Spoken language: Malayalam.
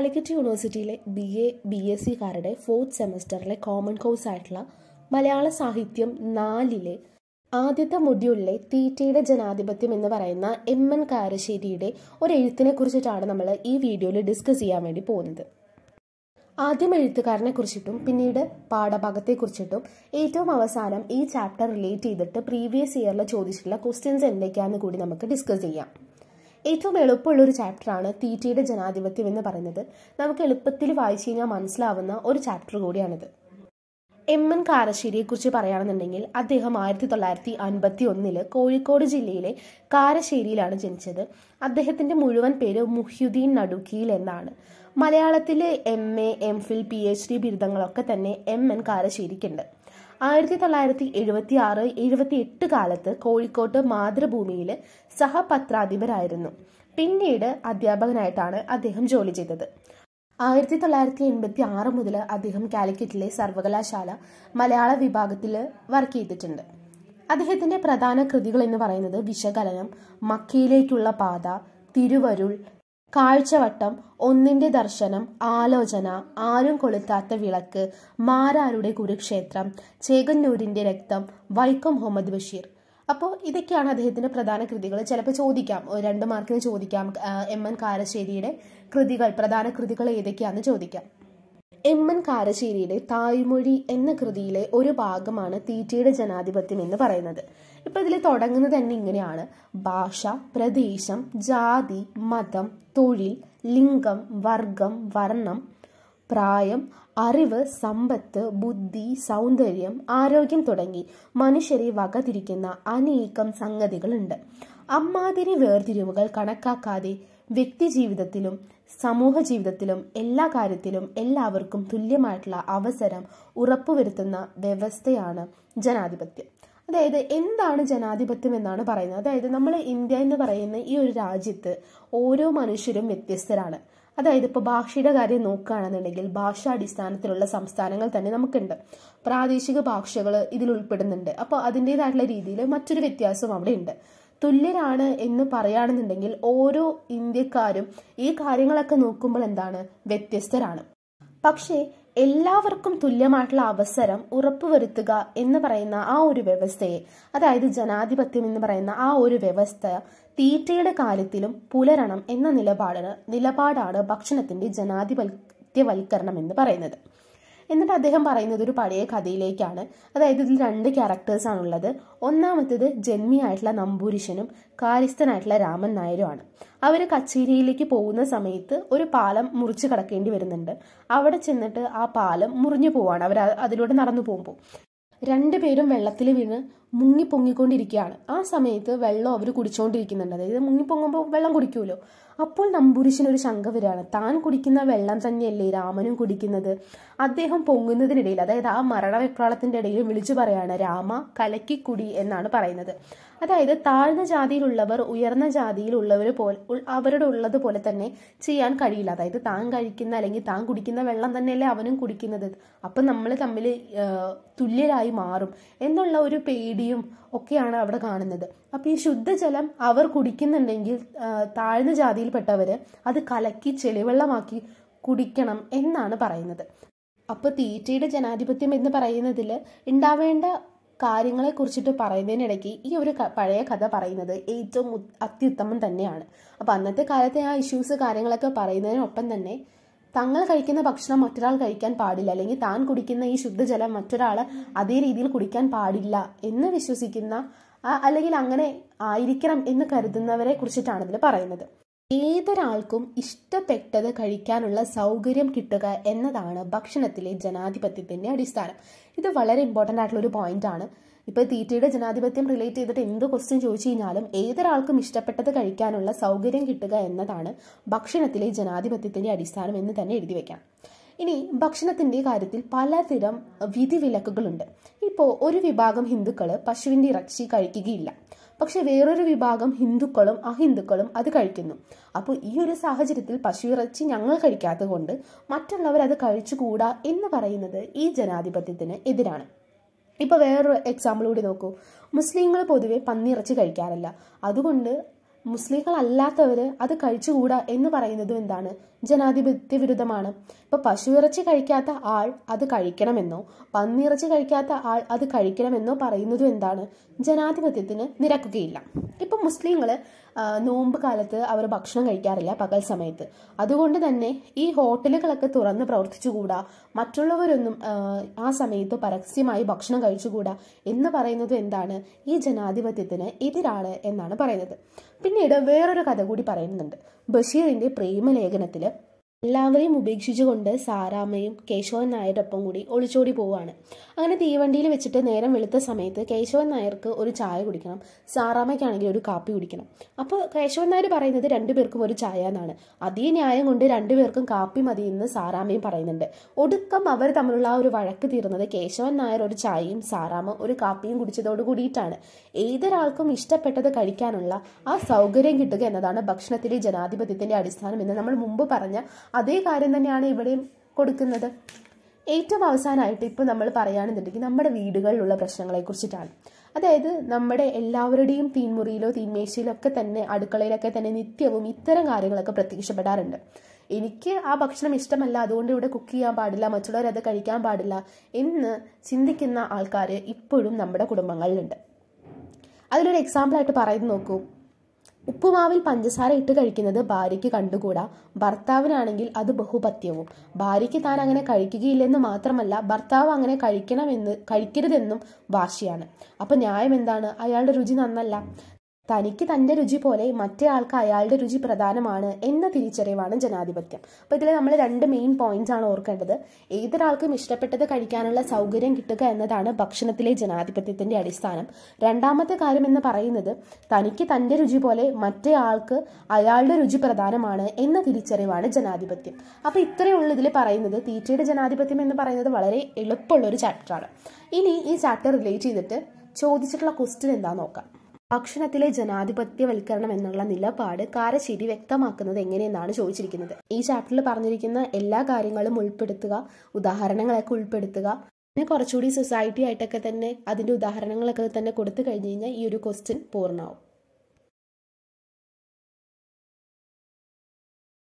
കാലിക്കറ്റ് യൂണിവേഴ്സിറ്റിയിലെ ബി എ ബി എസ് സിക്കാരുടെ ഫോർത്ത് സെമസ്റ്ററിലെ കോമൺ കോഴ്സ് ആയിട്ടുള്ള മലയാള സാഹിത്യം നാലിലെ ആദ്യത്തെ മൊഡ്യൂളിലെ തീറ്റയുടെ ജനാധിപത്യം എന്ന് പറയുന്ന എം എൻ കാരശ്ശേരിയുടെ ഒരു എഴുത്തിനെ കുറിച്ചിട്ടാണ് നമ്മൾ ഈ വീഡിയോയിൽ ഡിസ്കസ് ചെയ്യാൻ വേണ്ടി പോകുന്നത് ആദ്യം എഴുത്തുകാരനെ കുറിച്ചിട്ടും പിന്നീട് പാഠഭാഗത്തെക്കുറിച്ചിട്ടും ഏറ്റവും അവസാനം ഈ ചാപ്റ്റർ റിലേറ്റ് ചെയ്തിട്ട് പ്രീവിയസ് ഇയറിൽ ചോദിച്ചിട്ടുള്ള ക്വസ്റ്റ്യൻസ് എന്തൊക്കെയാണെന്ന് കൂടി നമുക്ക് ഡിസ്കസ് ചെയ്യാം ഏറ്റവും എളുപ്പമുള്ള ഒരു ചാപ്റ്ററാണ് തീറ്റയുടെ ജനാധിപത്യം എന്ന് പറയുന്നത് നമുക്ക് എളുപ്പത്തിൽ വായിച്ചു കഴിഞ്ഞാൽ മനസ്സിലാവുന്ന ഒരു ചാപ്റ്റർ കൂടിയാണിത് എം എൻ കാരശ്ശേരിയെ കുറിച്ച് പറയുകയാണെന്നുണ്ടെങ്കിൽ അദ്ദേഹം ആയിരത്തി തൊള്ളായിരത്തി അൻപത്തി ഒന്നില് കോഴിക്കോട് ജില്ലയിലെ കാരശ്ശേരിയിലാണ് ജനിച്ചത് അദ്ദേഹത്തിന്റെ മുഴുവൻ പേര് മുഹ്യുദ്ദീൻ നടുക്കിയിൽ എന്നാണ് മലയാളത്തിലെ M A M Phil P H D ബിരുദങ്ങളൊക്കെ തന്നെ എം എൻ കാരശ്ശേരിക്കുണ്ട് ആയിരത്തി തൊള്ളായിരത്തി എഴുപത്തി ആറ് എഴുപത്തി എട്ട് കാലത്ത് കോഴിക്കോട്ട് മാതൃഭൂമിയിൽ സഹപത്രാധിപരായിരുന്നു പിന്നീട് അധ്യാപകനായിട്ടാണ് അദ്ദേഹം ജോലി ചെയ്തത് ആയിരത്തി തൊള്ളായിരത്തി എൺപത്തി ആറ് മുതൽ അദ്ദേഹം കാലിക്കറ്റിലെ സർവകലാശാല മലയാള വിഭാഗത്തിൽ വർക്ക് ചെയ്തിട്ടുണ്ട് അദ്ദേഹത്തിന്റെ പ്രധാന കൃതികൾ എന്ന് പറയുന്നത് വിശകലനം മക്കയിലേക്കുള്ള പാത തിരുവരുൾ കാഴ്ചവട്ടം ഒന്നിന്റെ ദർശനം ആലോചന ആരും കൊളുത്താത്ത വിളക്ക് മാരാരുടെ കുരുക്ഷേത്രം ചേകന്നൂരിന്റെ രക്തം വൈക്കം മുഹമ്മദ് ബഷീർ അപ്പോൾ ഇതൊക്കെയാണ് അദ്ദേഹത്തിന്റെ പ്രധാന കൃതികൾ ചിലപ്പോൾ ചോദിക്കാം രണ്ട് മാർക്കിന് ചോദിക്കാം എം എൻ കാരശ്ശേരിയുടെ കൃതികൾ പ്രധാന കൃതികൾ ഏതൊക്കെയാണെന്ന് ചോദിക്കാം എം എൻ കാരശ്ശേരിയുടെ തായ്മൊഴി എന്ന കൃതിയിലെ ഒരു ഭാഗമാണ് തീറ്റയുടെ ജനാധിപത്യം എന്ന് പറയുന്നത് ഇപ്പൊ ഇതിൽ തുടങ്ങുന്നത് തന്നെ ഇങ്ങനെയാണ് ഭാഷ പ്രദേശം ജാതി മതം തൊഴിൽ ലിംഗം വർഗം വർണ്ണം പ്രായം അറിവ് സമ്പത്ത് ബുദ്ധി സൗന്ദര്യം ആരോഗ്യം തുടങ്ങി മനുഷ്യരെ വകതിരിക്കുന്ന അനേകം സംഗതികളുണ്ട് അമ്മാതിരി വേർതിരിവുകൾ കണക്കാക്കാതെ വ്യക്തി ജീവിതത്തിലും സമൂഹ ജീവിതത്തിലും എല്ലാ കാര്യത്തിലും എല്ലാവർക്കും തുല്യമായിട്ടുള്ള അവസരം ഉറപ്പുവരുത്തുന്ന വ്യവസ്ഥയാണ് ജനാധിപത്യം അതായത് എന്താണ് ജനാധിപത്യം എന്നാണ് പറയുന്നത് അതായത് നമ്മൾ ഇന്ത്യ എന്ന് പറയുന്ന ഈ ഒരു രാജ്യത്ത് ഓരോ മനുഷ്യരും വ്യത്യസ്തരാണ് അതായത് ഇപ്പോൾ ഭാഷയുടെ കാര്യം നോക്കുകയാണെന്നുണ്ടെങ്കിൽ ഭാഷാടിസ്ഥാനത്തിലുള്ള സംസ്ഥാനങ്ങൾ തന്നെ നമുക്കുണ്ട് പ്രാദേശിക ഭാഷകൾ ഇതിൽ ഉൾപ്പെടുന്നുണ്ട് അപ്പോൾ അതിൻ്റെതായിട്ടുള്ള രീതിയിൽ മറ്റൊരു വ്യത്യാസം അവിടെ ഉണ്ട് തുല്യരാണ് എന്ന് പറയുകയാണെന്നുണ്ടെങ്കിൽ ഓരോ ഇന്ത്യക്കാരും ഈ കാര്യങ്ങളൊക്കെ നോക്കുമ്പോൾ എന്താണ് വ്യത്യസ്തരാണ് പക്ഷേ എല്ലാവർക്കും തുല്യമായിട്ടുള്ള അവസരം ഉറപ്പുവരുത്തുക എന്ന് പറയുന്ന ആ ഒരു വ്യവസ്ഥയെ അതായത് ജനാധിപത്യം എന്ന് പറയുന്ന ആ ഒരു വ്യവസ്ഥ തീറ്റയുടെ കാര്യത്തിലും പുലരണം എന്ന നിലപാടാണ് നിലപാടാണ് ഭക്ഷണത്തിന്റെ ജനാധിപത്യവൽക്കരണം എന്ന് പറയുന്നത് എന്നിട്ട് അദ്ദേഹം പറയുന്നത് ഒരു പഴയ കഥയിലേക്കാണ് അതായത് ഇതിൽ രണ്ട് ക്യാരക്ടേഴ്സ് ആണുള്ളത് ഒന്നാമത്തേത് ജന്മിയായിട്ടുള്ള നമ്പൂരിശനും കാര്യസ്ഥനായിട്ടുള്ള രാമൻ നായരുമാണ് അവർ കച്ചേരിയിലേക്ക് പോകുന്ന സമയത്ത് ഒരു പാലം മുറിച്ച് കടക്കേണ്ടി വരുന്നുണ്ട് അവിടെ ചെന്നിട്ട് ആ പാലം മുറിഞ്ഞു പോവാണ് അവർ അതിലൂടെ നടന്നു പോകുമ്പോൾ രണ്ടുപേരും വെള്ളത്തിൽ വീണ് മുങ്ങി പൊങ്ങിക്കൊണ്ടിരിക്കുകയാണ് ആ സമയത്ത് വെള്ളം അവർ കുടിച്ചുകൊണ്ടിരിക്കുന്നുണ്ട് അതായത് മുങ്ങി പൊങ്ങുമ്പോൾ വെള്ളം കുടിക്കുമല്ലോ അപ്പോൾ നമ്പൂരിശിനൊരു ശങ്ക വരികയാണ് താൻ കുടിക്കുന്ന വെള്ളം തന്നെയല്ലേ രാമനും കുടിക്കുന്നത് അദ്ദേഹം പൊങ്ങുന്നതിനിടയിൽ അതായത് ആ മരണവെപ്രാളത്തിന്റെ ഇടയിൽ വിളിച്ചു പറയാണ് രാമ കലക്കിക്കുടി എന്നാണ് പറയുന്നത് അതായത് താഴ്ന്ന ജാതിയിലുള്ളവർ ഉയർന്ന ജാതിയിലുള്ളവർ പോലെ അവരുടെ ഉള്ളത് പോലെ തന്നെ ചെയ്യാൻ കഴിയില്ല അതായത് താൻ കഴിക്കുന്ന അല്ലെങ്കിൽ താൻ കുടിക്കുന്ന വെള്ളം തന്നെയല്ലേ അവനും കുടിക്കുന്നത് അപ്പം നമ്മൾ തമ്മിൽ തുല്യരായി മാറും എന്നുള്ള ഒരു പേടിയും ഒക്കെയാണ് അവിടെ കാണുന്നത് അപ്പം ഈ ശുദ്ധജലം അവർ കുടിക്കുന്നുണ്ടെങ്കിൽ താഴ്ന്ന ജാതിയിൽപ്പെട്ടവർ അത് കലക്കി ചെളിവെള്ളമാക്കി കുടിക്കണം എന്നാണ് പറയുന്നത് അപ്പോൾ തീറ്റയുടെ ജനാധിപത്യം എന്ന് പറയുന്നതിൽ ഉണ്ടാവേണ്ട കാര്യങ്ങളെ കുറിച്ചിട്ട് പറയുന്നതിനിടയ്ക്ക് ഈ ഒരു പഴയ കഥ പറയുന്നത് ഏറ്റവും അത്യുത്തമം തന്നെയാണ് അപ്പോൾ അന്നത്തെ കാലത്തെ ആ ഇഷ്യൂസ് കാര്യങ്ങളൊക്കെ പറയുന്നതിനൊപ്പം തന്നെ തങ്ങൾ കഴിക്കുന്ന ഭക്ഷണം മറ്റൊരാൾ കഴിക്കാൻ പാടില്ല അല്ലെങ്കിൽ താൻ കുടിക്കുന്ന ഈ ശുദ്ധജലം മറ്റൊരാൾ അതേ രീതിയിൽ കുടിക്കാൻ പാടില്ല എന്ന് വിശ്വസിക്കുന്ന അല്ലെങ്കിൽ അങ്ങനെ ആയിരിക്കണം എന്ന് കരുതുന്നവരെ കുറിച്ചിട്ടാണ് ഇതിൽ പറയുന്നത് ഏതൊരാൾക്കും ഇഷ്ടപ്പെട്ടത് കഴിക്കാനുള്ള സൗകര്യം കിട്ടുക എന്നതാണ് ഭക്ഷണത്തിലെ ജനാധിപത്യത്തിന്റെ അടിസ്ഥാനം ഇത് വളരെ ഇമ്പോർട്ടൻ്റ് ആയിട്ടുള്ള ഒരു പോയിന്റ് ആണ് ഇപ്പോൾ തീറ്റയുടെ ജനാധിപത്യം റിലേറ്റ് ചെയ്തിട്ട് എന്ത് ക്വസ്റ്റ്യൻ ചോദിച്ചു കഴിഞ്ഞാലും ഏതൊരാൾക്കും ഇഷ്ടപ്പെട്ടത് കഴിക്കാനുള്ള സൗകര്യം കിട്ടുക എന്നതാണ് ഭക്ഷണത്തിലെ ജനാധിപത്യത്തിന്റെ അടിസ്ഥാനം എന്ന് തന്നെ എഴുതി വെക്കാം ഇനി ഭക്ഷണത്തിന്റെ കാര്യത്തിൽ പലതരം വിധിവിലക്കുകളുണ്ട് ഇപ്പോൾ ഒരു വിഭാഗം ഹിന്ദുക്കൾ പശുവിന്റെ ഇറച്ചി കഴിക്കുകയില്ല പക്ഷെ വേറൊരു വിഭാഗം ഹിന്ദുക്കളും അഹിന്ദുക്കളും അത് കഴിക്കുന്നു അപ്പോൾ ഈ ഒരു സാഹചര്യത്തിൽ പശു ഇറച്ചി ഞങ്ങൾ കഴിക്കാത്തത് കൊണ്ട് മറ്റുള്ളവർ അത് കഴിച്ചുകൂടാ എന്ന് പറയുന്നത് ഈ ജനാധിപത്യത്തിന് എതിരാണ് ഇപ്പോൾ വേറൊരു എക്സാമ്പിൾ കൂടി നോക്കൂ മുസ്ലിങ്ങൾ പൊതുവെ പന്നിയിറച്ചി കഴിക്കാറില്ല അതുകൊണ്ട് മുസ്ലിങ്ങൾ അല്ലാത്തവർ അത് കഴിച്ചുകൂടാ എന്ന് പറയുന്നതും എന്താണ് ജനാധിപത്യ വിരുദ്ധമാണ് ഇപ്പൊ പശുയിറച്ചി കഴിക്കാത്ത ആൾ അത് കഴിക്കണമെന്നോ പന്നിയിറച്ചി കഴിക്കാത്ത ആൾ അത് കഴിക്കണമെന്നോ പറയുന്നതും എന്താണ് ജനാധിപത്യത്തിന് നിരക്കുകയില്ല ഇപ്പൊ മുസ്ലിങ്ങൾ നോമ്പ് കാലത്ത് അവർ ഭക്ഷണം കഴിക്കാറില്ല പകൽ സമയത്ത് അതുകൊണ്ട് തന്നെ ഈ ഹോട്ടലുകളൊക്കെ തുറന്ന് പ്രവർത്തിച്ചുകൂടാ മറ്റുള്ളവരൊന്നും ആ, ആ സമയത്ത് പരസ്യമായി ഭക്ഷണം കഴിച്ചുകൂടാ എന്ന് പറയുന്നതും എന്താണ് ഈ ജനാധിപത്യത്തിന് എതിരാണ് എന്നാണ് പറയുന്നത് പിന്നീട് വേറൊരു കഥ കൂടി പറയുന്നുണ്ട് ബഷീറിന്റെ പ്രേമലേഖനത്തിൽ എല്ലാവരെയും ഉപേക്ഷിച്ചുകൊണ്ട് സാറാമ്മയും കേശവൻ നായരൊപ്പം കൂടി ഒളിച്ചോടി പോവുകയാണ് അങ്ങനെ തീവണ്ടിയിൽ വെച്ചിട്ട് നേരം വെളുത്ത സമയത്ത് കേശവൻ നായർക്ക് ഒരു ചായ കുടിക്കണം സാറാമ്മയ്ക്കാണെങ്കിൽ ഒരു കാപ്പി കുടിക്കണം അപ്പോൾ കേശവൻ നായർ പറയുന്നത് രണ്ടുപേർക്കും ഒരു ചായ എന്നാണ് അതേ ന്യായം കൊണ്ട് രണ്ടുപേർക്കും കാപ്പി മതി എന്ന് സാറാമ്മയും പറയുന്നുണ്ട് ഒടുക്കം അവർ തമ്മിലുള്ള ആ ഒരു വഴക്ക് തീർന്നത് കേശവൻ നായർ ഒരു ചായയും സാറാമ്മ ഒരു കാപ്പിയും കുടിച്ചതോട് കൂടിയിട്ടാണ് ഏതൊരാൾക്കും ഇഷ്ടപ്പെട്ടത് കഴിക്കാനുള്ള ആ സൗകര്യം കിട്ടുക എന്നതാണ് ഭക്ഷണത്തിലെ ജനാധിപത്യത്തിന്റെ അടിസ്ഥാനം എന്ന് നമ്മൾ മുമ്പ് പറഞ്ഞ അതേ കാര്യം തന്നെയാണ് ഇവിടെയും കൊടുക്കുന്നത് ഏറ്റവും അവസാനമായിട്ട് ഇപ്പോൾ നമ്മൾ പറയുകയാണെന്നുണ്ടെങ്കിൽ നമ്മുടെ വീടുകളിലുള്ള പ്രശ്നങ്ങളെ കുറിച്ചിട്ടാണ് അതായത് നമ്മുടെ എല്ലാവരുടെയും തീൻമുറിയിലോ തീന്മേശയിലോ ഒക്കെ തന്നെ അടുക്കളയിലൊക്കെ തന്നെ നിത്യവും ഇത്തരം കാര്യങ്ങളൊക്കെ പ്രത്യക്ഷപ്പെടാറുണ്ട് എനിക്ക് ആ ഭക്ഷണം ഇഷ്ടമല്ല അതുകൊണ്ട് ഇവിടെ കുക്ക് ചെയ്യാൻ പാടില്ല മറ്റുള്ളവർ അത് കഴിക്കാൻ പാടില്ല എന്ന് ചിന്തിക്കുന്ന ആൾക്കാർ ഇപ്പോഴും നമ്മുടെ കുടുംബങ്ങളിലുണ്ട് അതിലൊരു എക്സാമ്പിളായിട്ട് പറയുന്നത് നോക്കൂ ഉപ്പുമാവിൽ പഞ്ചസാര ഇട്ട് കഴിക്കുന്നത് ഭാര്യയ്ക്ക് കണ്ടുകൂടാ ഭർത്താവിനാണെങ്കിൽ അത് ബഹുപത്യവും ഭാര്യയ്ക്ക് താൻ അങ്ങനെ കഴിക്കുകയില്ലെന്ന് മാത്രമല്ല ഭർത്താവ് അങ്ങനെ കഴിക്കണമെന്ന് കഴിക്കരുതെന്നും വാശിയാണ് അപ്പൊ ന്യായം എന്താണ് അയാളുടെ രുചി നന്നല്ല തനിക്ക് തന്റെ രുചി പോലെ മറ്റേ ആൾക്ക് അയാളുടെ രുചി പ്രധാനമാണ് എന്ന തിരിച്ചറിവാണ് ജനാധിപത്യം അപ്പോൾ ഇതിൽ നമ്മൾ രണ്ട് മെയിൻ പോയിന്റ്സ് ആണ് ഓർക്കേണ്ടത് ഏതൊരാൾക്കും ഇഷ്ടപ്പെട്ടത് കഴിക്കാനുള്ള സൗകര്യം കിട്ടുക എന്നതാണ് ഭക്ഷണത്തിലെ ജനാധിപത്യത്തിന്റെ അടിസ്ഥാനം രണ്ടാമത്തെ കാര്യം എന്ന് പറയുന്നത് തനിക്ക് തന്റെ രുചി പോലെ മറ്റേ ആൾക്ക് അയാളുടെ രുചി പ്രധാനമാണ് എന്ന തിരിച്ചറിവാണ് ജനാധിപത്യം അപ്പോൾ ഇത്രയേ ഉള്ളൂ ഇതിൽ പറയുന്നത് തീറ്റയുടെ ജനാധിപത്യം എന്ന് പറയുന്നത് വളരെ എളുപ്പമുള്ള ഒരു ചാപ്റ്ററാണ് ഇനി ഈ ചാപ്റ്റർ റിലേറ്റ് ചെയ്തിട്ട് ചോദിച്ചിട്ടുള്ള ക്വസ്റ്റ്യൻ എന്താണെന്ന് നോക്കാം ഭക്ഷണത്തിലെ ജനാധിപത്യവൽക്കരണം എന്നുള്ള നിലപാട് കാരശ്ശേരി വ്യക്തമാക്കുന്നത് എങ്ങനെയെന്നാണ് ചോദിച്ചിരിക്കുന്നത് ഈ ചാപ്റ്ററിൽ പറഞ്ഞിരിക്കുന്ന എല്ലാ കാര്യങ്ങളും ഉൾപ്പെടുത്തുക ഉദാഹരണങ്ങളൊക്കെ ഉൾപ്പെടുത്തുക പിന്നെ കുറച്ചുകൂടി സൊസൈറ്റി ആയിട്ടൊക്കെ തന്നെ അതിൻ്റെ ഉദാഹരണങ്ങളൊക്കെ തന്നെ കൊടുത്തു കഴിഞ്ഞ് കഴിഞ്ഞാൽ ഈ ഒരു ക്വസ്റ്റ്യൻ പൂർണ്ണമാവും